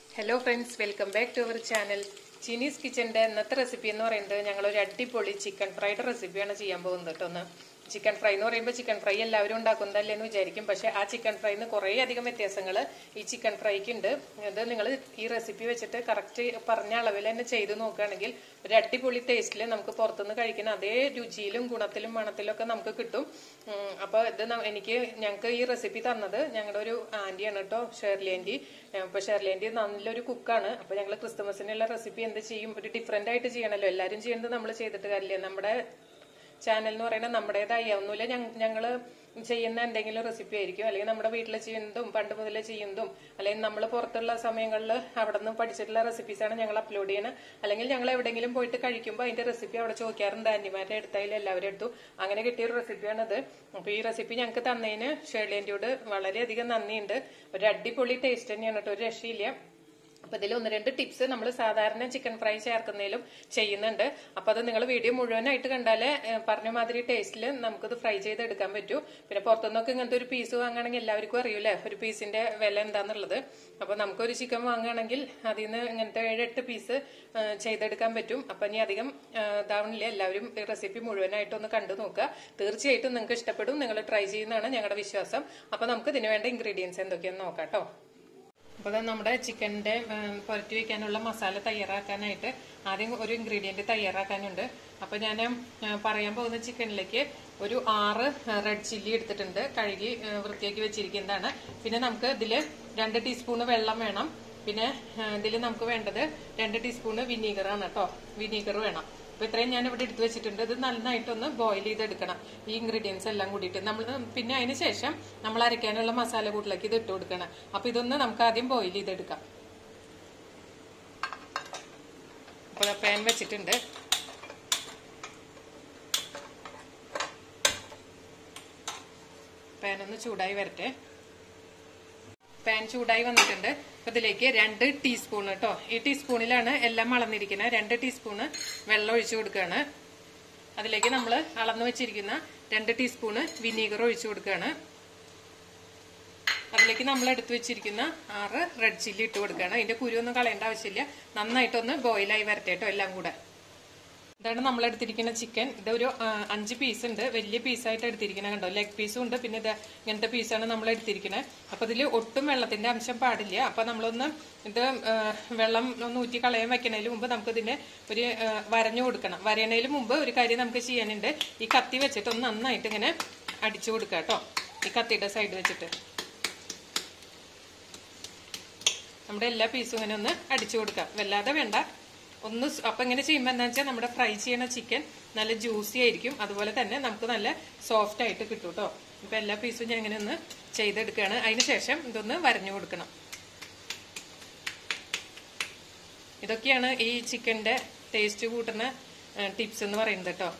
hello friends welcome back to our channel Chinese കിച്ചന്റെ ഇന്നത്തെ recipe എന്ന് പറയുന്നത് ഞങ്ങൾ ഒരു അടിപൊളി ചിക്കൻ ഫ്രൈഡ് റെസിപ്പിയാണ് ചെയ്യാൻ പോകുന്നത് കേട്ടോ ഒന്ന് ചിക്കൻ ഫ്രൈ എന്ന് പറയുമ്പോൾ ചിക്കൻ ഫ്രൈ എല്ലാവരും ഉണ്ടാക്കുന്നതല്ലേ എന്ന് വിചാരിക്കും പക്ഷെ ആ ചിക്കൻ ഫ്രൈന്ന് കുറേ അധികം വ്യത്യാസങ്ങൾ ഈ ചിക്കൻ ഫ്രൈക്ക് ഉണ്ട് ഇത് നിങ്ങൾ ഈ റെസിപ്പി വെച്ചിട്ട് കറക്റ്റ് പറഞ്ഞ അളവിൽ തന്നെ ചെയ്ത് നോക്കുകയാണെങ്കിൽ ഒരു അടിപൊളി ടേസ്റ്റിൽ നമുക്ക് പുറത്തുനിന്ന് കഴിക്കുന്ന അതേ രുചിയിലും ഗുണത്തിലും മണത്തിലും ഒക്കെ നമുക്ക് കിട്ടും ഉം, അപ്പൊ ഇത് ന- എനിക്ക് ഞങ്ങൾക്ക് ഈ റെസിപ്പി തന്നത് ഞങ്ങളുടെ ഒരു ആന്റിയാണ് കേട്ടോ ഷേർലി ആന്റി അപ്പൊ ഷേർലി ആന്റി നല്ലൊരു കുക്കാണ് അപ്പൊ ഞങ്ങൾ ക്രിസ്തുമസിനുള്ള റെസിപ്പി എന്ത് ചെയ്യും ഒരു ഡിഫറെന്റ് ആയിട്ട് ചെയ്യണമല്ലോ എല്ലാവരും ചെയ്യുന്നത് നമ്മൾ ചെയ്തിട്ട് കാര്യമില്ല നമ്മുടെ ചാനൽ എന്ന് പറയുന്നത് നമ്മുടേതായ ഒന്നുമില്ല ഞങ്ങൾ ചെയ്യുന്ന എന്തെങ്കിലും റെസിപ്പി ആയിരിക്കും അല്ലെങ്കിൽ നമ്മുടെ വീട്ടിൽ ചെയ്യുന്നതും പണ്ട് മുതലേ ചെയ്യുന്നതും അല്ലെങ്കിൽ നമ്മൾ പുറത്തുള്ള സമയങ്ങളിൽ അവിടെ നിന്ന് പഠിച്ചിട്ടുള്ള റെസിപ്പീസാണ് ഞങ്ങൾ അപ്ലോഡ് ചെയ്യണത് അല്ലെങ്കിൽ ഞങ്ങൾ എവിടെയെങ്കിലും പോയിട്ട് കഴിക്കുമ്പോൾ അതിന്റെ റെസിപ്പി അവിടെ ചോദിക്കാറുണ്ട് ആന്റിമാരുടെ അടുത്തായാലും എല്ലാവരും എടുത്തു അങ്ങനെ കിട്ടിയ ഒരു റെസിപ്പിയാണത് അപ്പൊ ഈ റെസിപ്പി ഞങ്ങൾക്ക് തന്നതിന് ഷേർലിയന്റിയോട് വളരെയധികം നന്ദിയുണ്ട് ഒരു അടിപൊളി ടേസ്റ്റ് തന്നെയാണ് കേട്ടോ ഒരു രക്ഷയില്ല അപ്പൊ ഇതിൽ ഒന്ന് രണ്ട് ടിപ്സ് നമ്മൾ സാധാരണ ചിക്കൻ ഫ്രൈ ചേർക്കുന്നതിലും ചെയ്യുന്നുണ്ട് അപ്പൊ അത് നിങ്ങൾ വീഡിയോ മുഴുവനായിട്ട് കണ്ടാലേ ഏഹ്, പറഞ്ഞ മാതിരി ടേസ്റ്റിൽ നമുക്കിത് ഫ്രൈ ചെയ്തെടുക്കാൻ പറ്റൂ പിന്നെ പുറത്തുനിന്നൊക്കെ ഇങ്ങനത്തെ ഒരു പീസ് വാങ്ങുകയാണെങ്കിൽ എല്ലാവർക്കും അറിയൂലേ ഒരു പീസിന്റെ വില എന്താന്നുള്ളത് അപ്പൊ നമുക്കൊരു ചിക്കൻ വാങ്ങുകയാണെങ്കിൽ അതിൽ നിന്ന് ഇങ്ങനത്തെ ഏഴെട്ട് പീസ് ചെയ്തെടുക്കാൻ പറ്റും അപ്പൊ ഇനി അധികം ഏഹ്, ഇതാവണില്ല എല്ലാവരും ഈ റെസിപ്പി മുഴുവനായിട്ട് ഒന്ന് കണ്ടു നോക്കുക തീർച്ചയായിട്ടും നിങ്ങൾക്ക് ഇഷ്ടപ്പെടും നിങ്ങൾ ട്രൈ ചെയ്യുന്നതാണ് ഞങ്ങളുടെ വിശ്വാസം അപ്പൊ നമുക്ക് ഇതിന് വേണ്ട ഇൻഗ്രീഡിയൻസ് എന്തൊക്കെയാന്ന് നോക്കാം കേട്ടോ അപ്പോൾ ഇത് നമ്മുടെ ചിക്കൻ്റെ പുരട്ടി വെക്കാനുള്ള മസാല തയ്യാറാക്കാനായിട്ട് ആദ്യം ഒരു ഇൻഗ്രീഡിയൻറ്റ് തയ്യാറാക്കാനുണ്ട് അപ്പോൾ ഞാൻ പറയാൻ പോകുന്ന ചിക്കനിലേക്ക് ഒരു ആറ് റെഡ് ചില്ലി എടുത്തിട്ടുണ്ട് കഴുകി ആ, വൃത്തിയാക്കി വെച്ചിരിക്കുന്നതാണ് പിന്നെ നമുക്ക് ഇതിൽ രണ്ട് ടീസ്പൂണ് വെള്ളം വേണം പിന്നെ ഇതിൽ നമുക്ക് വേണ്ടത് രണ്ട് ടീസ്പൂണ് വിനീഗറാണ് കേട്ടോ വിനീഗർ വേണം അപ്പൊ ഇത്രയും ഞാൻ ഇവിടെ എടുത്തു വെച്ചിട്ടുണ്ട് ഇത് നന്നായിട്ടൊന്ന് ബോയിൽ ചെയ്തെടുക്കണം ഈ ഇൻഗ്രീഡിയൻസ് എല്ലാം കൂടിയിട്ട് നമ്മൾ പിന്നെ അതിന് ശേഷം നമ്മൾ അരയ്ക്കാനുള്ള മസാല കൂട്ടിലേക്ക് ഇത് ഇട്ട് കൊടുക്കണം അപ്പൊ ഇതൊന്ന് നമുക്ക് ആദ്യം ബോയിൽ ചെയ്തെടുക്കാം അപ്പോൾ പാൻ വെച്ചിട്ടുണ്ട് പാൻ ഒന്ന് ചൂടായി വരട്ടെ പാൻ ചൂടായി വന്നിട്ടുണ്ട് അപ്പൊ ഇതിലേക്ക് രണ്ട് ടീസ്പൂൺ കേട്ടോ ഈ ടീസ്പൂണിലാണ് എല്ലാം അളന്നിരിക്കുന്നത് രണ്ട് ടീസ്പൂണ് വെള്ളം ഒഴിച്ചു കൊടുക്കുകയാണ് അതിലേക്ക് നമ്മൾ അളന്നു വെച്ചിരിക്കുന്ന രണ്ട് ടീസ്പൂണ് വിനീഗർ ഒഴിച്ചു കൊടുക്കുകയാണ് അതിലേക്ക് നമ്മൾ എടുത്തു വെച്ചിരിക്കുന്ന ആറ് റെഡ് ചില്ലി ഇട്ട് കൊടുക്കുകയാണ് അതിന്റെ കുരുവൊന്നും കളയേണ്ട ആവശ്യമില്ല നന്നായിട്ടൊന്ന് ബോയിലായി വരട്ടെ കേട്ടോ എല്ലാം കൂടെ ഇതാണ് നമ്മൾ എടുത്തിരിക്കുന്ന ചിക്കൻ ഇതൊരു ആ, അഞ്ച് പീസ് ഉണ്ട് വലിയ പീസായിട്ട് എടുത്തിരിക്കുന്നത് കണ്ടോ ലെഗ് പീസും ഉണ്ട് പിന്നെ ഇത് ഇങ്ങനത്തെ പീസാണ് നമ്മൾ എടുത്തിരിക്കുന്നത് അപ്പൊ ഇതിൽ ഒട്ടും വെള്ളത്തിന്റെ അംശം പാടില്ല അപ്പൊ നമ്മളൊന്ന് ഇത് ആ, വെള്ളം ഒന്ന് ഊറ്റി കളയാൻ വെക്കണതിന് മുമ്പ് നമുക്ക് ഇതിനെ ഒരു ആ, വരഞ്ഞു കൊടുക്കണം വരയണതിന് മുമ്പ് ഒരു കാര്യം നമുക്ക് ചെയ്യാനുണ്ട് ഈ കത്തി വെച്ചിട്ട് ഒന്ന് നന്നായിട്ട് ഇങ്ങനെ അടിച്ചു കൊടുക്കുക കേട്ടോ ഈ കത്തിയുടെ സൈഡ് വെച്ചിട്ട് നമ്മുടെ എല്ലാ പീസും ഇങ്ങനെ ഒന്ന് അടിച്ചു കൊടുക്കാം വല്ലാതെ വേണ്ട ഒന്ന് സ് അപ്പൊ ഇങ്ങനെ ചെയ്യുമ്പോൾ എന്താ വെച്ചാൽ നമ്മുടെ ഫ്രൈ ചെയ്യണ ചിക്കൻ നല്ല ജ്യൂസി ആയിരിക്കും അതുപോലെ തന്നെ നമുക്ക് നല്ല സോഫ്റ്റ് ആയിട്ട് കിട്ടും കേട്ടോ ഇപ്പൊ എല്ലാ പീസും ഞാൻ ഇങ്ങനെ ഒന്ന് ചെയ്തെടുക്കുകയാണ് അതിന് ശേഷം ഇതൊന്ന് വരഞ്ഞു കൊടുക്കണം ഇതൊക്കെയാണ് ഈ ചിക്കന്റെ ടേസ്റ്റ് കൂട്ടുന്ന ടിപ്സ് എന്ന് പറയുന്നത് കേട്ടോ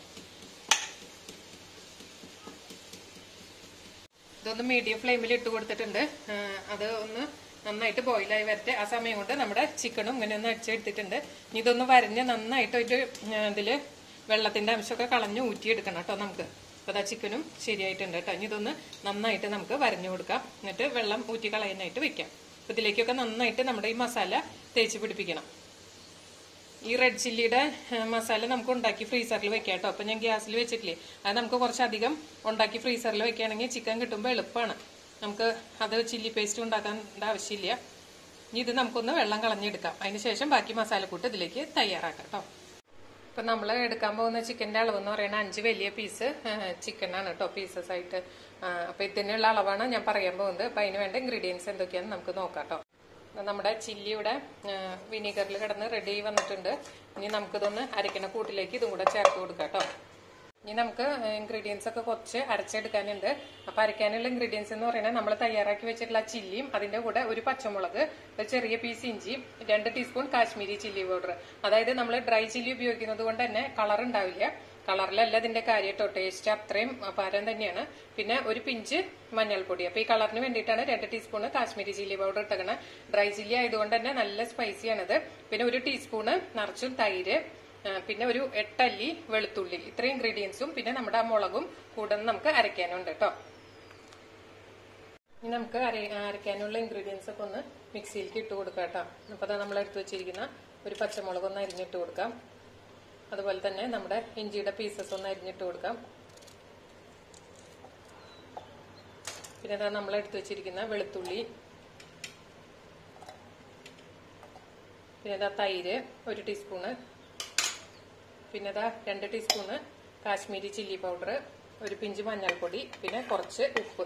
ഇതൊന്ന് മീഡിയം ഫ്ലെയിമിൽ ഇട്ട് കൊടുത്തിട്ടുണ്ട് ആ, അത് ഒന്ന് നന്നായിട്ട് ബോയിലായി വരട്ടെ ആ സമയം കൊണ്ട് നമ്മുടെ ചിക്കനും ഇങ്ങനെ ഒന്ന് അടിച്ചെടുത്തിട്ടുണ്ട് ഇനി ഇതൊന്ന് വരഞ്ഞ് നന്നായിട്ട് ഒരു ആ, ഇതില് വെള്ളത്തിന്റെ അംശമൊക്കെ കളഞ്ഞ് ഊറ്റിയെടുക്കണം കേട്ടോ നമുക്ക് അപ്പൊ അതാ ചിക്കനും ശരിയായിട്ടുണ്ട് കേട്ടോ ഇനി ഇതൊന്ന് നന്നായിട്ട് നമുക്ക് വരഞ്ഞു കൊടുക്കാം എന്നിട്ട് വെള്ളം ഊറ്റി കളയാനായിട്ട് വെക്കാം അപ്പൊ ഇതിലേക്കൊക്കെ നന്നായിട്ട് നമ്മുടെ ഈ മസാല തേച്ച് പിടിപ്പിക്കണം ഈ റെഡ് ചില്ലിയുടെ ഏഹ്, മസാല നമുക്ക് ഉണ്ടാക്കി ഫ്രീസറിൽ വെക്കാം കേട്ടോ അപ്പൊ ഞാൻ ഗ്യാസിൽ വെച്ചിട്ടില്ലേ അത് നമുക്ക് കുറച്ചധികം ഉണ്ടാക്കി ഫ്രീസറിൽ വെക്കുകയാണെങ്കിൽ ചിക്കൻ കിട്ടുമ്പോൾ എളുപ്പമാണ് നമുക്ക് അത് ചില്ലി പേസ്റ്റ് ഉണ്ടാക്കാൻ ആവശ്യമില്ല ഇനി ഇത് നമുക്കൊന്ന് വെള്ളം കളഞ്ഞെടുക്കാം അതിനുശേഷം ബാക്കി മസാലക്കൂട്ട് ഇതിലേക്ക് തയ്യാറാക്കാം കേട്ടോ ഇപ്പൊ നമ്മൾ എടുക്കാൻ പോകുന്ന ചിക്കന്റെ അളവ് എന്ന് പറയുന്നത് അഞ്ച് വലിയ പീസ് ചിക്കനാണ് കേട്ടോ പീസസ് ആയിട്ട് ആ, അപ്പൊ ഇതിനുള്ള അളവാണ് ഞാൻ പറയാൻ പോകുന്നത് അപ്പൊ അതിന് വേണ്ട ഇൻഗ്രീഡിയൻസ് എന്തൊക്കെയാണെന്ന് നമുക്ക് നോക്കാം കേട്ടോ നമ്മുടെ ചില്ലിയുടെ വിനീഗറിൽ കിടന്ന് റെഡി വന്നിട്ടുണ്ട് ഇനി നമുക്കിതൊന്ന് അരക്കണ കൂട്ടിലേക്ക് ഇതും കൂടെ ചേർത്ത് കൊടുക്കാം കേട്ടോ ഇനി നമുക്ക് ഇൻഗ്രീഡിയൻസ് ഒക്കെ കുറച്ച് അരച്ചെടുക്കാനുണ്ട് അപ്പൊ അരയ്ക്കാനുള്ള ഇൻഗ്രീഡിയൻസ് എന്ന് പറയുന്നത് നമ്മൾ തയ്യാറാക്കി വെച്ചിട്ടുള്ള ചില്ലിയും അതിന്റെ കൂടെ ഒരു പച്ചമുളക് ഒരു ചെറിയ പീസ് ഇഞ്ചി രണ്ട് ടീസ്പൂൺ കാശ്മീരി ചില്ലി പൗഡർ അതായത് നമ്മൾ ഡ്രൈ ചില്ലി ഉപയോഗിക്കുന്നത് കൊണ്ട് തന്നെ കളർ ഉണ്ടാവില്ല കളറിലല്ല ഇതിന്റെ കാര്യം കേട്ടോ ടേസ്റ്റ് അത്രയും അപാരം തന്നെയാണ് പിന്നെ ഒരു പിഞ്ച് മഞ്ഞൾപ്പൊടി അപ്പൊ ഈ കളറിന് വേണ്ടിയിട്ടാണ് രണ്ട് ടീസ്പൂണ് കാശ്മീരി ചില്ലി പൗഡർ ഇട്ടേക്കണത് ഡ്രൈ ചില്ലി ആയതുകൊണ്ട് തന്നെ നല്ല സ്പൈസിയാണിത് പിന്നെ ഒരു ടീസ്പൂണ് നിറച്ചും തൈര് ആ, പിന്നെ ഒരു എട്ടല്ലി വെളുത്തുള്ളി ഇത്രയും ഇൻഗ്രീഡിയൻസും പിന്നെ നമ്മുടെ ആ മുളകും കൂടെ നമുക്ക് അരയ്ക്കാനുണ്ട് കേട്ടോ ഇനി നമുക്ക് അര- അരയ്ക്കാനുള്ള ഇൻഗ്രീഡിയൻസ് ഒക്കെ ഒന്ന് മിക്സിയിലേക്ക് ഇട്ട് കൊടുക്കാം കേട്ടോ അപ്പോൾ അതാ നമ്മൾ എടുത്ത് വെച്ചിരിക്കുന്ന ഒരു പച്ചമുളക് ഒന്ന് അരിഞ്ഞിട്ട് കൊടുക്കാം അതുപോലെ തന്നെ നമ്മുടെ ഇഞ്ചിയുടെ പീസസ് ഒന്ന് അരിഞ്ഞിട്ട് കൊടുക്കാം പിന്നെ അതാ നമ്മൾ എടുത്ത് വെച്ചിരിക്കുന്ന വെളുത്തുള്ളി പിന്നെ ഇതാ തൈര് ഒരു ടീസ്പൂണ് പിന്നെ ഇതാ രണ്ട് ടീസ്പൂണ് കാശ്മീരി ചില്ലി പൗഡർ ഒരു പിഞ്ച് മഞ്ഞൾപ്പൊടി പിന്നെ കുറച്ച് ഉപ്പ്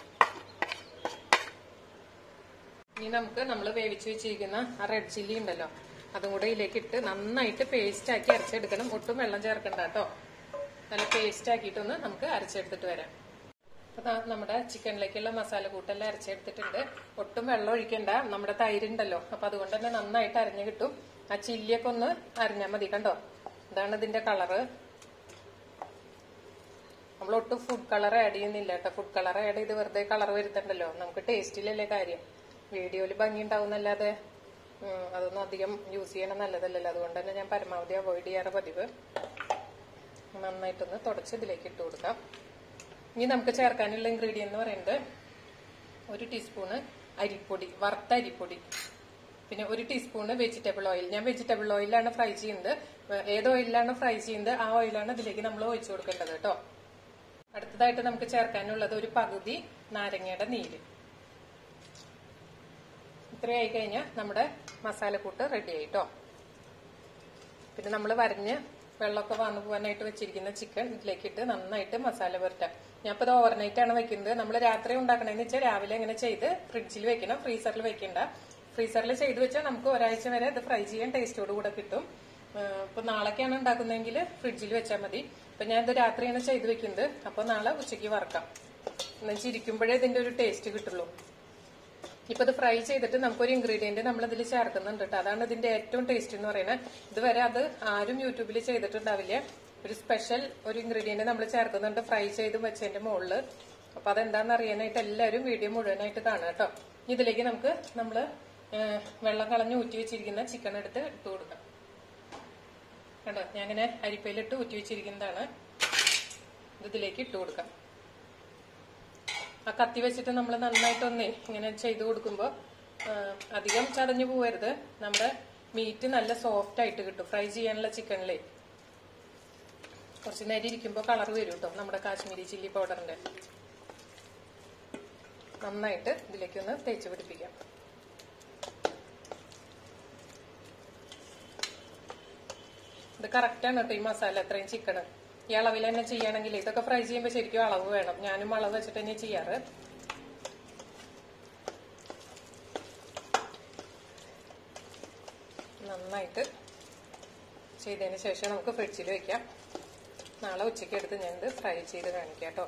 ഇനി നമുക്ക് നമ്മൾ വേവിച്ച് വെച്ചിരിക്കുന്ന ആ റെഡ് ചില്ലി ഉണ്ടല്ലോ അതും കൂടെ ഇതിലേക്ക് ഇട്ട് നന്നായിട്ട് പേസ്റ്റ് ആക്കി അരച്ചെടുക്കണം ഒട്ടും വെള്ളം ചേർക്കണ്ട കേട്ടോ നല്ല പേസ്റ്റ് ആക്കിയിട്ടൊന്ന് നമുക്ക് അരച്ചെടുത്തിട്ട് വരാം അപ്പൊ ദാ നമ്മുടെ ചിക്കനിലേക്കുള്ള മസാല കൂട്ടെല്ലാം അരച്ചെടുത്തിട്ടുണ്ട് ഒട്ടും വെള്ളം ഒഴിക്കണ്ട നമ്മുടെ തൈരുണ്ടല്ലോ അപ്പൊ അതുകൊണ്ട് തന്നെ നന്നായിട്ട് അരഞ്ഞു കിട്ടും ആ ചില്ലിയൊക്കെ ഒന്ന് അരിഞ്ഞാൽ മതി കണ്ടോ ഇതാണ് ഇതിന്റെ കളറ് നമ്മൾ ഒട്ടും ഫുഡ് കളർ ആഡ് ചെയ്യുന്നില്ല കേട്ടോ ഫുഡ് കളർ ആഡ് ചെയ്ത് വെറുതെ കളർ വരുത്തണ്ടല്ലോ നമുക്ക് ടേസ്റ്റിലല്ലേ കാര്യം വീഡിയോയിൽ ഭംഗി ഉണ്ടാവുന്നല്ലാതെ ഉം, അതൊന്നും അധികം യൂസ് ചെയ്യണം നല്ലതല്ലല്ലോ അതുകൊണ്ട് തന്നെ ഞാൻ പരമാവധി അവോയ്ഡ് ചെയ്യാറ് പതിവ് നന്നായിട്ടൊന്ന് തുടച്ച് ഇതിലേക്ക് ഇട്ട് കൊടുക്കാം ഇനി നമുക്ക് ചേർക്കാനുള്ള ഇൻഗ്രീഡിയൻ എന്ന് പറയുന്നത് ഒരു ടീസ്പൂണ് അരിപ്പൊടി വറുത്ത അരിപ്പൊടി പിന്നെ ഒരു ടീസ്പൂണ് വെജിറ്റബിൾ ഓയിൽ ഞാൻ വെജിറ്റബിൾ ഓയിലാണ് ഫ്രൈ ചെയ്യുന്നത് ഏത് ഓയിലാണ് ഫ്രൈ ചെയ്യുന്നത് ആ ഓയിലാണ് ഇതിലേക്ക് നമ്മൾ ഒഴിച്ചു കൊടുക്കേണ്ടത് കേട്ടോ അടുത്തതായിട്ട് നമുക്ക് ചേർക്കാനുള്ളത് ഒരു പകുതി നാരങ്ങയുടെ നീര് ഇത്രയായി കഴിഞ്ഞാൽ നമ്മുടെ മസാലക്കൂട്ട് റെഡി ആയിട്ടോ പിന്നെ നമ്മൾ വരഞ്ഞ് വെള്ളമൊക്കെ വന്നു പോകാനായിട്ട് വെച്ചിരിക്കുന്ന ചിക്കൻ ഇതിലേക്കിട്ട് നന്നായിട്ട് മസാല പുരട്ടാം ഞാൻ ഇപ്പോൾ ഇത് ഓവർനൈറ്റ് ആണ് വെക്കുന്നത് നമ്മൾ രാത്രി ഉണ്ടാക്കണമെന്ന് വെച്ചാൽ രാവിലെ ഇങ്ങനെ ചെയ്ത് ഫ്രിഡ്ജിൽ വെക്കണം ഫ്രീസറിൽ വെക്കണ്ട ഫ്രീസറിൽ ചെയ്ത് വെച്ചാൽ നമുക്ക് ഒരാഴ്ച വരെ ഇത് ഫ്രൈ ചെയ്യാൻ ടേസ്റ്റോട് കൂടെ കിട്ടും ഇപ്പൊ നാളെയൊക്കെയാണ് ഉണ്ടാക്കുന്നതെങ്കിൽ ഫ്രിഡ്ജിൽ വെച്ചാൽ മതി ഇപ്പൊ ഞാൻ ഇത് രാത്രിയാണ് ചെയ്ത് വെക്കുന്നത് അപ്പൊ നാളെ ഉച്ചയ്ക്ക് വറക്കാം എന്നുവെച്ചാൽ ഇരിക്കുമ്പോഴേ ഇതിന്റെ ഒരു ടേസ്റ്റ് കിട്ടുള്ളൂ ഇപ്പൊ ഇത് ഫ്രൈ ചെയ്തിട്ട് നമുക്കൊരു ഇൻഗ്രീഡിയന്റ് നമ്മൾ ഇതിൽ ചേർക്കുന്നുണ്ട് കേട്ടോ അതാണ് ഇതിന്റെ ഏറ്റവും ടേസ്റ്റ് എന്ന് പറയുന്നത് ഇതുവരെ അത് ആരും യൂട്യൂബിൽ ചെയ്തിട്ടുണ്ടാവില്ല ഒരു സ്പെഷ്യൽ ഒരു ഇൻഗ്രീഡിയന്റ് നമ്മൾ ചേർക്കുന്നുണ്ട് ഫ്രൈ ചെയ്ത് വെച്ചതിന്റെ മുകളിൽ അപ്പൊ അതെന്താന്ന് അറിയാനായിട്ട് എല്ലാവരും വീഡിയോ മുഴുവനായിട്ട് കാണാം കേട്ടോ ഇതിലേക്ക് നമുക്ക് നമ്മൾ വെള്ളം കളഞ്ഞ് ഊറ്റി വെച്ചിരിക്കുന്ന ചിക്കൻ എടുത്ത് ഇട്ട് കൊടുക്കാം കണ്ടോ ഞാനിങ്ങനെ അരിപ്പയിലിട്ട് ഊറ്റി വെച്ചിരിക്കുന്നതാണ് ഇത് ഇതിലേക്ക് ഇട്ട് കൊടുക്കാം ആ കത്തി വെച്ചിട്ട് നമ്മൾ നന്നായിട്ടൊന്നേ ഇങ്ങനെ ചെയ്ത് കൊടുക്കുമ്പോൾ അധികം ചതഞ്ഞു പോവരുത് നമ്മുടെ മീറ്റ് നല്ല സോഫ്റ്റ് ആയിട്ട് കിട്ടും ഫ്രൈ ചെയ്യാനുള്ള ചിക്കനിലേ കുറച്ച് നേരം ഇരിക്കുമ്പോൾ കളർ വരും കേട്ടോ നമ്മുടെ കാശ്മീരി ചില്ലി പൗഡറിന്റെ നന്നായിട്ട് ഇതിലേക്ക് ഒന്ന് തേച്ച് പിടിപ്പിക്കാം ഇത് കറക്റ്റാണ് കേട്ടോ ഈ മസാല അത്രയും ചിക്കന് ഈ അളവിൽ തന്നെ ചെയ്യണമെങ്കിൽ ഇതൊക്കെ ഫ്രൈ ചെയ്യുമ്പോൾ ശരിക്കും അളവ് വേണം ഞാനും അളവ് വെച്ചിട്ട് തന്നെ ചെയ്യാറ് നന്നായിട്ട് ചെയ്തതിന് ശേഷം നമുക്ക് ഫ്രിഡ്ജിൽ വെക്കാം നാളെ ഉച്ചയ്ക്ക് എടുത്ത് ഞാനിത് ഫ്രൈ ചെയ്ത് കാണിക്കാം കേട്ടോ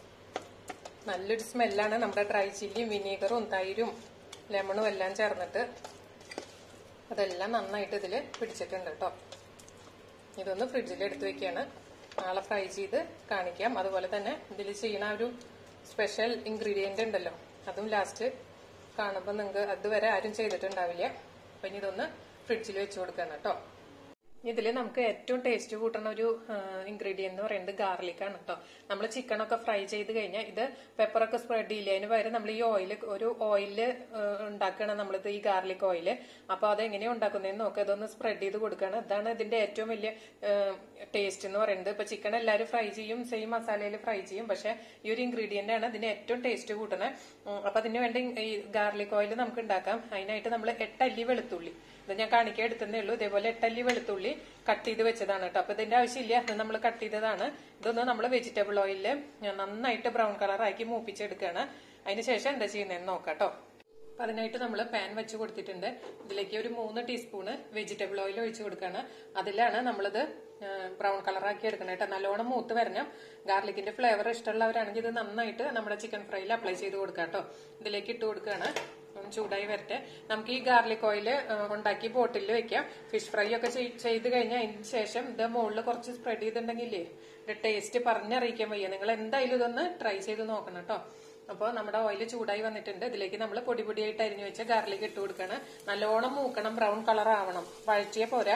നല്ലൊരു സ്മെല്ലാണ് നമ്മുടെ ഡ്രൈ ചില്ലിയും വിനീഗറും തൈരും ലെമണും എല്ലാം ചേർന്നിട്ട് അതെല്ലാം നന്നായിട്ട് ഇതിൽ പിടിച്ചിട്ടുണ്ട് കേട്ടോ ഇതൊന്ന് ഫ്രിഡ്ജിൽ എടുത്ത് വെക്കുകയാണ് നാളെ ഫ്രൈ ചെയ്ത് കാണിക്കാം അതുപോലെ തന്നെ ഇതിൽ ചെയ്യുന്ന ആ ഒരു സ്പെഷ്യൽ ഇൻഗ്രീഡിയന്റ് ഉണ്ടല്ലോ അതും ലാസ്റ്റ് കാണുമ്പോൾ നിങ്ങൾക്ക് അതുവരെ ആരും ചെയ്തിട്ടുണ്ടാവില്ല അപ്പൊ ഇനി ഇതൊന്ന് ഫ്രിഡ്ജിൽ വെച്ച് കൊടുക്കണം കേട്ടോ ഇതിൽ നമുക്ക് ഏറ്റവും ടേസ്റ്റ് കൂട്ടുന്ന ഒരു ഇൻഗ്രീഡിയന്റ് എന്ന് പറയുന്നത് ഗാർലിക് ആണ് കേട്ടോ നമ്മൾ ചിക്കനൊക്കെ ഫ്രൈ ചെയ്ത് കഴിഞ്ഞാൽ ഇത് പെപ്പറൊക്കെ സ്പ്രെഡ് ചെയ്യില്ല അതിന് പകരം നമ്മൾ ഈ ഓയിൽ ഒരു ഓയില് ഉണ്ടാക്കണം നമ്മളിത് ഈ ഗാർലിക് ഓയില് അപ്പൊ അത് എങ്ങനെയാണ് ഉണ്ടാക്കുന്നതെന്ന് നോക്കുക ഇതൊന്ന് സ്പ്രെഡ് ചെയ്ത് കൊടുക്കണം അതാണ് ഇതിന്റെ ഏറ്റവും വലിയ ടേസ്റ്റ് എന്ന് പറയുന്നത് ഇപ്പൊ ചിക്കൻ എല്ലാവരും ഫ്രൈ ചെയ്യും സെയിം മസാലയിൽ ഫ്രൈ ചെയ്യും പക്ഷെ ഈ ഒരു ഇൻഗ്രീഡിയന്റ് ആണ് ഇതിന് ഏറ്റവും ടേസ്റ്റ് കൂട്ടുന്നത് അപ്പൊ അതിന് വേണ്ടി ഈ ഗാർലിക് ഓയിൽ നമുക്ക് ഉണ്ടാക്കാം അതിനായിട്ട് നമ്മൾ എട്ടല്ലി വെളുത്തുള്ളി ഇത് ഞാൻ കാണിക്കാൻ എടുത്തതേ ഉള്ളൂ ഇതേപോലെ എട്ടല്ലി വെളുത്തുള്ളി കട്ട് ചെയ്ത് വെച്ചതാണ് കേട്ടോ അപ്പൊ ഇതിന്റെ ആവശ്യമില്ല അത് നമ്മൾ കട്ട് ചെയ്തതാണ് ഇതൊന്ന് നമ്മൾ വെജിറ്റബിൾ ഓയിലിൽ നന്നായിട്ട് ബ്രൗൺ കളറാക്കി മൂപ്പിച്ചെടുക്കുകയാണ് അതിന് ശേഷം എന്താ ചെയ്യുന്നതെന്ന് നോക്കാം കേട്ടോ അപ്പൊ അതിനായിട്ട് നമ്മൾ പാൻ വെച്ച് കൊടുത്തിട്ടുണ്ട് ഇതിലേക്ക് ഒരു മൂന്ന് ടീസ്പൂണ് വെജിറ്റബിൾ ഓയിൽ ഒഴിച്ചു കൊടുക്കുകയാണ് അതിലാണ് നമ്മളിത് ബ്രൗൺ കളറാക്കി എടുക്കണം കേട്ടോ നല്ലോണം മൂത്ത് വരണം ഗാർലിക്കിന്റെ ഫ്ലേവർ ഇഷ്ടമുള്ളവരാണെങ്കിൽ ഇത് നന്നായിട്ട് നമ്മുടെ ചിക്കൻ ഫ്രൈയിൽ അപ്ലൈ ചെയ്ത് കൊടുക്കാം കേട്ടോ ഇതിലേക്ക് ഇട്ട് കൊടുക്കുകയാണ് ചൂടായി വരട്ടെ നമുക്ക് ഈ ഗാർലിക് ഓയിൽ ഉണ്ടാക്കി ബോട്ടിലിൽ വെക്കാം ഫിഷ് ഫ്രൈ ഒക്കെ ചെയ്ത് കഴിഞ്ഞാൽ അതിന് ശേഷം ഇത് മുകളിൽ കുറച്ച് സ്പ്രെഡ് ചെയ്തിട്ടുണ്ടെങ്കിലേ ഇത് ടേസ്റ്റ് പറഞ്ഞറിയിക്കാൻ വയ്യ നിങ്ങൾ എന്തായാലും ഇതൊന്ന് ട്രൈ ചെയ്ത് നോക്കണം കേട്ടോ അപ്പോൾ നമ്മുടെ ഓയിൽ ചൂടായി വന്നിട്ടുണ്ട് ഇതിലേക്ക് നമ്മൾ പൊടി പൊടിയായിട്ട് അരിഞ്ഞു വെച്ച ഗാർലിക് ഇട്ട് കൊടുക്കണം നല്ലോണം മൂക്കണം ബ്രൗൺ കളർ ആവണം വഴറ്റിയ പോരാ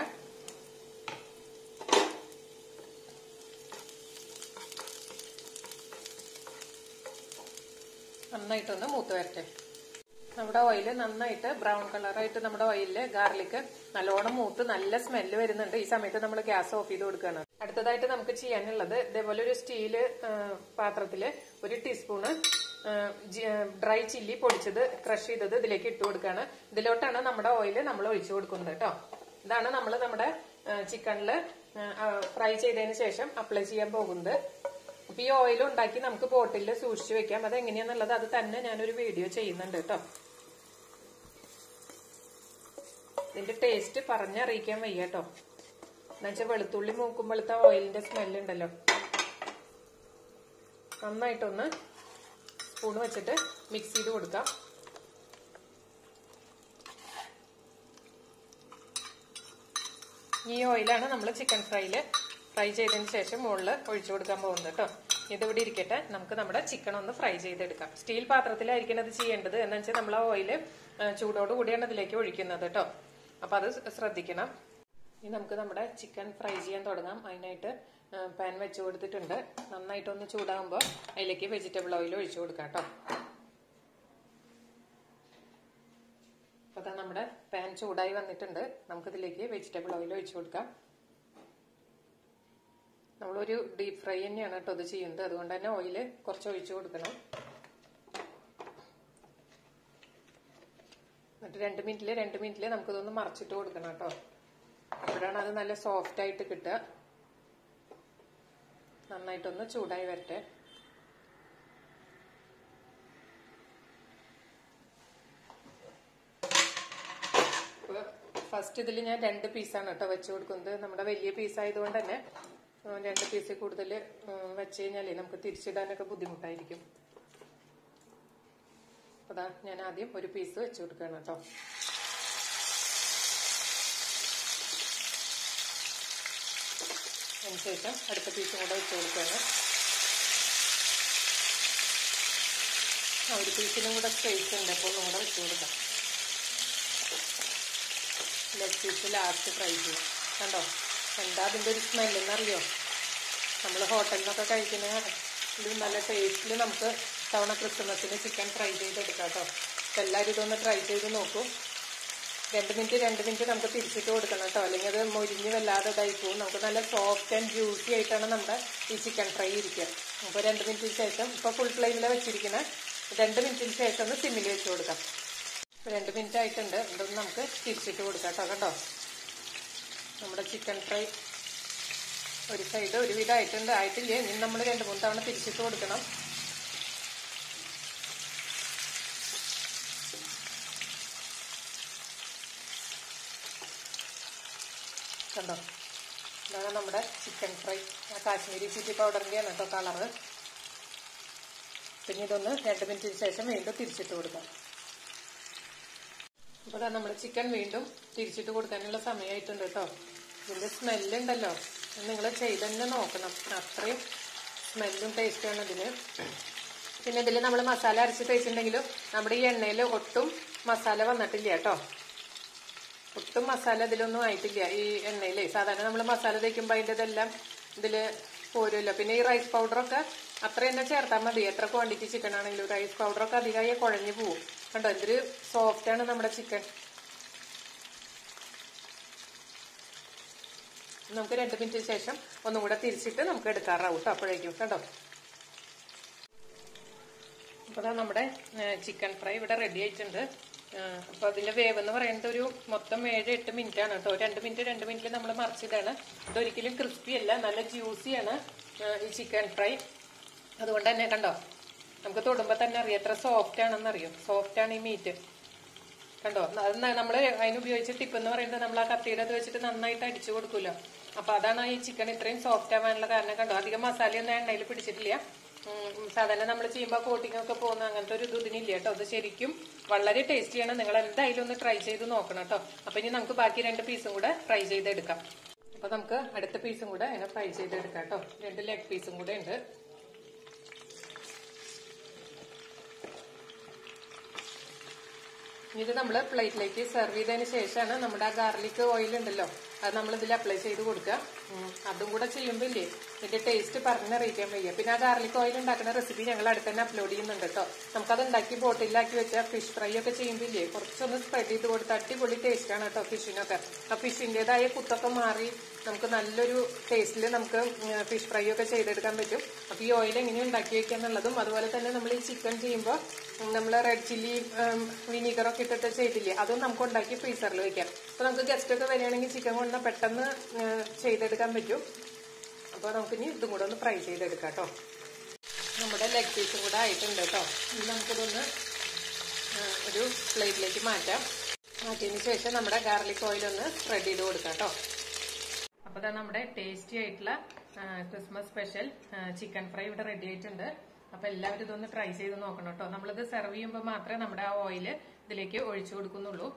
നന്നായിട്ടൊന്ന് മൂത്ത് വരട്ടെ നമ്മുടെ ഓയിൽ നന്നായിട്ട് ബ്രൗൺ കളറായിട്ട് നമ്മുടെ ഓയിലില് ഗാർലിക് നല്ലോണം മൂത്ത് നല്ല സ്മെല്ല് വരുന്നുണ്ട് ഈ സമയത്ത് നമ്മൾ ഗ്യാസ് ഓഫ് ചെയ്ത് കൊടുക്കുകയാണ് അടുത്തതായിട്ട് നമുക്ക് ചെയ്യാനുള്ളത് ഇതേപോലെ ഒരു സ്റ്റീല് പാത്രത്തില് ഒരു ടീസ്പൂണ് ഡ്രൈ ചില്ലി പൊടിച്ചത് ക്രഷ് ചെയ്തത് ഇതിലേക്ക് ഇട്ട് കൊടുക്കുകയാണ് ഇതിലോട്ടാണ് നമ്മുടെ ഓയിൽ നമ്മൾ ഒഴിച്ചു കൊടുക്കുന്നത് കേട്ടോ ഇതാണ് നമ്മൾ നമ്മുടെ ചിക്കനിൽ ഫ്രൈ ചെയ്തതിന് ശേഷം അപ്ലൈ ചെയ്യാൻ പോകുന്നത് അപ്പൊ ഈ ഓയിൽ ഉണ്ടാക്കി നമുക്ക് ബോട്ടിലിൽ സൂക്ഷിച്ചു വെക്കാം അത് എങ്ങനെയാന്നുള്ളത് അത് തന്നെ ഞാനൊരു വീഡിയോ ചെയ്യുന്നുണ്ട് കേട്ടോ ഇതിന്റെ ടേസ്റ്റ് പറഞ്ഞറിയിക്കാൻ വയ്യ കേട്ടോ എന്നുവെച്ചാൽ വെളുത്തുള്ളി മൂക്കുമ്പോഴത്തെ ഓയിലിന്റെ സ്മെല്ല് ഉണ്ടല്ലോ നന്നായിട്ടൊന്ന് സ്പൂൺ വെച്ചിട്ട് മിക്സ് ചെയ്ത് കൊടുക്കാം ഈ ഓയിലാണ് നമ്മൾ ചിക്കൻ ഫ്രൈയില് ഫ്രൈ ചെയ്തതിന് ശേഷം മുകളിൽ ഒഴിച്ചു കൊടുക്കാൻ പോകുന്നത് കേട്ടോ ഇതിവിടെ ഇരിക്കട്ടെ നമുക്ക് നമ്മുടെ ചിക്കൻ ഒന്ന് ഫ്രൈ ചെയ്തെടുക്കാം സ്റ്റീൽ പാത്രത്തിലായിരിക്കണം അത് ചെയ്യേണ്ടത് എന്ന് വെച്ചാൽ നമ്മൾ ആ ഓയിൽ ചൂടോട് കൂടിയാണ് ഇതിലേക്ക് ഒഴിക്കുന്നത് കേട്ടോ അപ്പൊ അത് ശ്രദ്ധിക്കണം ഇനി നമുക്ക് നമ്മുടെ ചിക്കൻ ഫ്രൈ ചെയ്യാൻ തുടങ്ങാം അതിനായിട്ട് പാൻ വെച്ച് കൊടുത്തിട്ടുണ്ട് നന്നായിട്ടൊന്ന് ചൂടാകുമ്പോൾ അതിലേക്ക് വെജിറ്റബിൾ ഓയിൽ ഒഴിച്ചു കൊടുക്കാം കേട്ടോ അപ്പൊ അതാ നമ്മുടെ പാൻ ചൂടായി വന്നിട്ടുണ്ട് നമുക്കിതിലേക്ക് വെജിറ്റബിൾ ഓയിൽ ഒഴിച്ചു കൊടുക്കാം നമ്മളൊരു ഡീപ് ഫ്രൈ തന്നെയാണ് കേട്ടോ ഇത് ചെയ്യുന്നത് അതുകൊണ്ട് തന്നെ ഓയിൽ കുറച്ച് ഒഴിച്ചു കൊടുക്കണം എന്നിട്ട് രണ്ട് മിനിറ്റില് രണ്ട് മിനിറ്റില് നമുക്കിതൊന്ന് മറച്ചിട്ട് കൊടുക്കണം കേട്ടോ അപ്പോഴാണ് അത് നല്ല സോഫ്റ്റ് ആയിട്ട് കിട്ടുക നന്നായിട്ടൊന്ന് ചൂടായി വരട്ടെ ഫസ്റ്റ് ഇതിൽ ഞാൻ രണ്ട് പീസാണ് കേട്ടോ വെച്ച് കൊടുക്കുന്നത് നമ്മുടെ വലിയ പീസ് ആയതുകൊണ്ട് തന്നെ രണ്ട് പീസ് കൂടുതൽ വെച്ച് കഴിഞ്ഞാലേ നമുക്ക് തിരിച്ചിടാനൊക്കെ ബുദ്ധിമുട്ടായിരിക്കും അതാ ഞാൻ ആദ്യം ഒരു പീസ് വെച്ച് കൊടുക്കണം കേട്ടോ അതിനുശേഷം അടുത്ത പീസും കൂടെ വെച്ച് കൊടുക്കുകയാണ് ആ ഒരു പീസിനും കൂടെ സ്പേസ് ഉണ്ട് അപ്പോൾ ഒന്നും കൂടെ വെച്ച് കൊടുക്കാം ലെഗ് പീസ് ലാസ്റ്റ് ഫ്രൈ ചെയ്യും കണ്ടോ എന്താ അതിൻ്റെ ഒരു സ്മെല്ലെന്ന് അറിയോ നമ്മൾ ഹോട്ടലിൽ നിന്നൊക്കെ കഴിക്കുന്ന ഇത് നല്ല ടേസ്റ്റിൽ നമുക്ക് തവണ ക്രിസ്മസിന് ചിക്കൻ ഫ്രൈ ചെയ്തെടുക്കാം കേട്ടോ അപ്പം എല്ലാവരും ഇതൊന്ന് ട്രൈ ചെയ്ത് നോക്കൂ രണ്ട് മിനിറ്റ് രണ്ട് മിനിറ്റ് നമുക്ക് തിരിച്ചിട്ട് കൊടുക്കണം കേട്ടോ അല്ലെങ്കിൽ അത് മൊരിഞ്ഞ് വല്ലാതെ ഇതായി പോകും നമുക്ക് നല്ല സോഫ്റ്റ് ആൻഡ് ജ്യൂസി ആയിട്ടാണ് നമ്മുടെ ഈ ചിക്കൻ ഫ്രൈ ഇരിക്കുക അപ്പോൾ രണ്ട് മിനിറ്റിന് ശേഷം ഇപ്പോൾ ഫുൾ ഫ്ലെയിമിൽ വെച്ചിരിക്കുന്ന രണ്ട് മിനിറ്റിന് ശേഷം ഒന്ന് സിമ്മിൽ വെച്ച് കൊടുക്കാം രണ്ട് മിനിറ്റ് ആയിട്ടുണ്ട് ഇതൊന്ന് നമുക്ക് തിരിച്ചിട്ട് കൊടുക്കാം കേട്ടോ കേട്ടോ നമ്മുടെ ചിക്കൻ ഫ്രൈ ഒരു സൈഡ് ഒരുവിധം ആയിട്ടുണ്ട് ആയിട്ടില്ല ഇനി നമ്മൾ രണ്ട് മൂന്ന് തവണ തിരിച്ചിട്ട് കൊടുക്കണം കണ്ടോ ഇതാണ് നമ്മുടെ ചിക്കൻ ഫ്രൈ ആ കാശ്മീരി ചില്ലി പൗഡറിൻ്റെയാണ് കേട്ടോ കളറ് പിന്നെ ഇതൊന്ന് രണ്ട് മിനിറ്റിന് ശേഷം വീണ്ടും തിരിച്ചിട്ട് കൊടുക്കാം അപ്പോൾ നമ്മുടെ ചിക്കൻ വീണ്ടും തിരിച്ചിട്ട് കൊടുക്കാനുള്ള സമയമായിട്ടുണ്ട് കേട്ടോ ഇതിന്റെ സ്മെല്ലുണ്ടല്ലോ നിങ്ങൾ ചെയ്ത് തന്നെ നോക്കണം അത്രയും സ്മെല്ലും ടേസ്റ്റാണ് ഇതിന് പിന്നെ ഇതിൽ നമ്മൾ മസാല അരച്ച് തേച്ചിട്ടുണ്ടെങ്കിലും നമ്മുടെ ഈ എണ്ണയിൽ ഒട്ടും മസാല വന്നിട്ടില്ല കേട്ടോ ഒട്ടും മസാല ഇതിലൊന്നും ആയിട്ടില്ല ഈ എണ്ണയിൽ സാധാരണ നമ്മൾ മസാല തേക്കുമ്പോൾ അതിൻ്റെ ഇതെല്ലാം ഇതിൽ പോരുമല്ലോ പിന്നെ ഈ റൈസ് പൗഡറൊക്കെ അത്ര തന്നെ ചേർത്താൽ മതി എത്ര ക്വാണ്ടിറ്റി ചിക്കൻ ആണെങ്കിലും റൈസ് പൗഡറൊക്കെ അധികമായി കുഴഞ്ഞു പോവും കണ്ടോ എന്തൊരു സോഫ്റ്റ് ആണ് നമ്മുടെ ചിക്കൻ നമുക്ക് രണ്ട് മിനിറ്റിന് ശേഷം ഒന്നും കൂടെ തിരിച്ചിട്ട് നമുക്ക് എടുക്കാറാവും കേട്ടോ അപ്പോഴേക്കും കേട്ടോ അപ്പോൾ അതാ നമ്മുടെ ചിക്കൻ ഫ്രൈ ഇവിടെ റെഡി ആയിട്ടുണ്ട് അപ്പോൾ അതിൻ്റെ വേവ് എന്ന് പറയുന്നത് ഒരു മൊത്തം ഏഴ് എട്ട് മിനിറ്റ് ആണ് കേട്ടോ രണ്ട് മിനിറ്റ് രണ്ട് മിനിറ്റ് നമ്മൾ മറിച്ചിതാണ് ഇതൊരിക്കലും ക്രിസ്പി അല്ല നല്ല ജ്യൂസിയാണ് ഈ ചിക്കൻ ഫ്രൈ അതുകൊണ്ട് തന്നെ കണ്ടോ നമുക്ക് തൊടുമ്പോൾ തന്നെ അറിയാം എത്ര സോഫ്റ്റ് ആണെന്ന് അറിയും സോഫ്റ്റ് ആണ് ഈ മീറ്റ് കണ്ടോ അത് നമ്മൾ അതിന് ഉപയോഗിച്ച ടിപ്പ് എന്ന് പറയുന്നത് നമ്മൾ ആ കത്തിയുടെ അത് വെച്ചിട്ട് നന്നായിട്ട് അടിച്ചു കൊടുക്കുമല്ലോ അപ്പൊ അതാണ് ഈ ചിക്കൻ ഇത്രയും സോഫ്റ്റ് ആവാനുള്ള കാരണം കണ്ടോ അധികം മസാലയൊന്നും എണ്ണയിൽ പിടിച്ചിട്ടില്ല സാധാരണ നമ്മൾ ചെയ്യുമ്പോൾ കോട്ടിംഗ് ഒക്കെ പോകുന്ന അങ്ങനത്തെ ഒരു ഇത് ഇതിനില്ല കേട്ടോ അത് ശരിക്കും വളരെ ടേസ്റ്റിയാണ് നിങ്ങൾ എന്തായാലും ഒന്ന് ട്രൈ ചെയ്ത് നോക്കണം കേട്ടോ അപ്പൊ ഇനി നമുക്ക് ബാക്കി രണ്ട് പീസും കൂടെ ഫ്രൈ ചെയ്തെടുക്കാം അപ്പൊ നമുക്ക് അടുത്ത പീസും കൂടെ അതിനെ ഫ്രൈ ചെയ്തെടുക്കാം കേട്ടോ രണ്ട് ലെഗ് പീസും കൂടെ ഉണ്ട് ഇത് നമ്മൾ പ്ലേറ്റിലേക്ക് സെർവ് ചെയ്തതിന് ശേഷമാണ് നമ്മുടെ ആ ഗാർലിക് ഓയിൽ ഉണ്ടല്ലോ അത് നമ്മൾ ഇതിൽ അപ്ലൈ ചെയ്ത് കൊടുക്കുക അതും കൂടെ ചെയ്യുമ്പോൾ ഇല്ലേ ഇതിന്റെ ടേസ്റ്റ് പറഞ്ഞറിയിക്കാൻ വയ്യ പിന്നെ ആ ഗാർലിക് ഓയിൽ ഉണ്ടാക്കുന്ന റെസിപ്പി ഞങ്ങൾ അടുത്ത് തന്നെ അപ്ലോഡ് ചെയ്യുന്നുണ്ട് കേട്ടോ നമുക്കത് ഉണ്ടാക്കി ബോട്ടിലാക്കി വെച്ചാൽ ഫിഷ് ഫ്രൈ ഒക്കെ ചെയ്യുമ്പില്ലേ കുറച്ചൊന്ന് സ്പ്രെഡ് ചെയ്ത് കൊടുത്ത് അടിപൊളി ടേസ്റ്റ് ആണ് കേട്ടോ ഫിഷിനൊക്കെ ആ ഫിഷിന്റേതായ കുത്തൊക്കെ മാറി നമുക്ക് നല്ലൊരു ടേസ്റ്റിൽ നമുക്ക് ഫിഷ് ഫ്രൈ ഒക്കെ ചെയ്തെടുക്കാൻ പറ്റും അപ്പൊ ഈ ഓയിൽ എങ്ങനെ ഉണ്ടാക്കി വെക്കുക എന്നുള്ളതും അതുപോലെ തന്നെ നമ്മൾ ഈ ചിക്കൻ ചെയ്യുമ്പോൾ നമ്മൾ റെഡ് ചില്ലി വിനീഗറൊക്കെ ഇട്ടിട്ട് ചെയ്തില്ലേ അതും നമുക്ക് ഉണ്ടാക്കി ഫ്രീസറിൽ വെക്കാം അപ്പൊ നമുക്ക് ഗസ്റ്റ് ഒക്കെ വരികയാണെങ്കിൽ ചിക്കൻ കൊണ്ട് പെട്ടെന്ന് ഉം, ചെയ്തെടുക്കാൻ പറ്റും അപ്പോൾ നമുക്കിനി ഇതും കൂടെ ഒന്ന് ഫ്രൈ ചെയ്തെടുക്കാം കേട്ടോ നമ്മുടെ ലെഗ് പീസും കൂടെ ആയിട്ടുണ്ട് കേട്ടോ ഇനി നമുക്കിതൊന്ന് ആ, ഒരു പ്ലേറ്റിലേക്ക് മാറ്റാം മാറ്റിയതിന് ശേഷം നമ്മുടെ ഗാർലിക് ഓയിൽ ഒന്ന് സ്പ്രെഡ് ചെയ്ത് കൊടുക്കാം കേട്ടോ അപ്പൊ ഇതാ നമ്മുടെ ടേസ്റ്റി ആയിട്ടുള്ള ആ, ക്രിസ്മസ് സ്പെഷ്യൽ ആ, ചിക്കൻ ഫ്രൈ ഇവിടെ റെഡി ആയിട്ടുണ്ട് അപ്പൊ എല്ലാവരും ഇതൊന്ന് ട്രൈ ചെയ്ത് നോക്കണം കേട്ടോ നമ്മളിത് സെർവ് ചെയ്യുമ്പോൾ മാത്രമേ നമ്മുടെ ആ ഓയിൽ ഇതിലേക്ക് ഒഴിച്ചു കൊടുക്കുന്നുള്ളൂ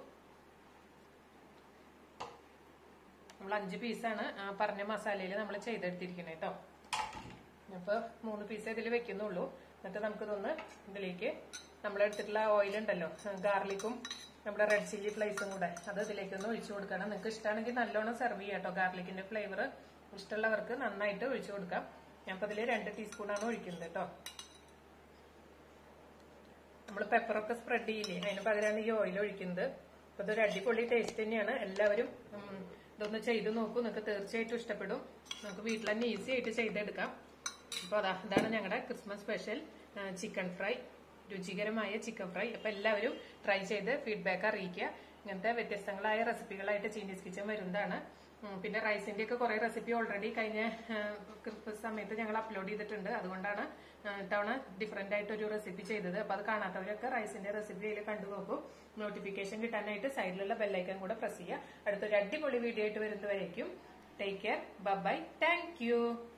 നമ്മൾ അഞ്ച് പീസാണ് ആ പറഞ്ഞ മസാലയിൽ നമ്മൾ ചെയ്തെടുത്തിരിക്കുന്നത് കേട്ടോ അപ്പൊ മൂന്ന് പീസ് ഇതിൽ വെക്കുന്നുള്ളൂ എന്നിട്ട് നമുക്കിതൊന്ന് ഇതിലേക്ക് നമ്മൾ എടുത്തിട്ടുള്ള ഓയിൽ ഉണ്ടല്ലോ ഗാർലിക്കും നമ്മുടെ റെഡ് ചില്ലി ഫ്ലേസും കൂടെ അത് ഇതിലേക്ക് ഒന്ന് ഒഴിച്ചു കൊടുക്കണം നിങ്ങൾക്ക് ഇഷ്ടമാണെങ്കിൽ നല്ലോണം സെർവ് ചെയ്യാം കേട്ടോ ഗാർലിക്കിന്റെ ഫ്ലേവർ ഇഷ്ടമുള്ളവർക്ക് നന്നായിട്ട് ഒഴിച്ചു കൊടുക്കാം ഞാൻ ഇപ്പൊ ഇതിൽ രണ്ട് ടീസ്പൂണാണ് ഒഴിക്കുന്നത് കേട്ടോ നമ്മൾ പെപ്പറൊക്കെ സ്പ്രെഡ് ചെയ്യില്ലേ അതിന് പകരമാണ് ഈ ഓയിൽ ഒഴിക്കുന്നത് അപ്പൊ ഇതൊരു അടിപൊളി ടേസ്റ്റ് തന്നെയാണ് എല്ലാവരും ഉം, ഇതൊന്ന് ചെയ്ത് നോക്കൂ നിങ്ങൾക്ക് തീർച്ചയായിട്ടും ഇഷ്ടപ്പെടും നമുക്ക് വീട്ടിൽ തന്നെ ഈസി ആയിട്ട് ചെയ്തെടുക്കാം അപ്പൊ അതാ ഇതാണ് ഞങ്ങളുടെ ക്രിസ്മസ് സ്പെഷ്യൽ ചിക്കൻ ഫ്രൈ രുചികരമായ ചിക്കൻ ഫ്രൈ അപ്പൊ എല്ലാവരും ട്രൈ ചെയ്ത് ഫീഡ്ബാക്ക് അറിയിക്കുക ഇങ്ങനത്തെ വ്യത്യസ്തങ്ങളായ റെസിപ്പികളായിട്ട് ചീനീസ് കിച്ചൻ വരുന്നതാണ് ഉം, പിന്നെ റൈസിന്റെ ഒക്കെ കുറെ റെസിപ്പി ഓൾറെഡി കഴിഞ്ഞ ആ, ക്രിസ്മസ് സമയത്ത് ഞങ്ങൾ അപ്ലോഡ് ചെയ്തിട്ടുണ്ട് അതുകൊണ്ടാണ് ആ, ഇത്തവണ ഡിഫറെന്റ് ആയിട്ട് ഒരു റെസിപ്പി ചെയ്തത് അപ്പൊ അത് കാണാത്തവരൊക്കെ റൈസിന്റെ റെസിപ്പി അതിൽ കണ്ടു നോക്കും നോട്ടിഫിക്കേഷൻ കിട്ടാനായിട്ട് സൈഡിലുള്ള ബെല്ലൈക്കൺ കൂടെ പ്രസ് ചെയ്യുക അടുത്തൊരു അടിപൊളി വീഡിയോ ആയിട്ട് വരുന്നവരേക്കും take care bye thank U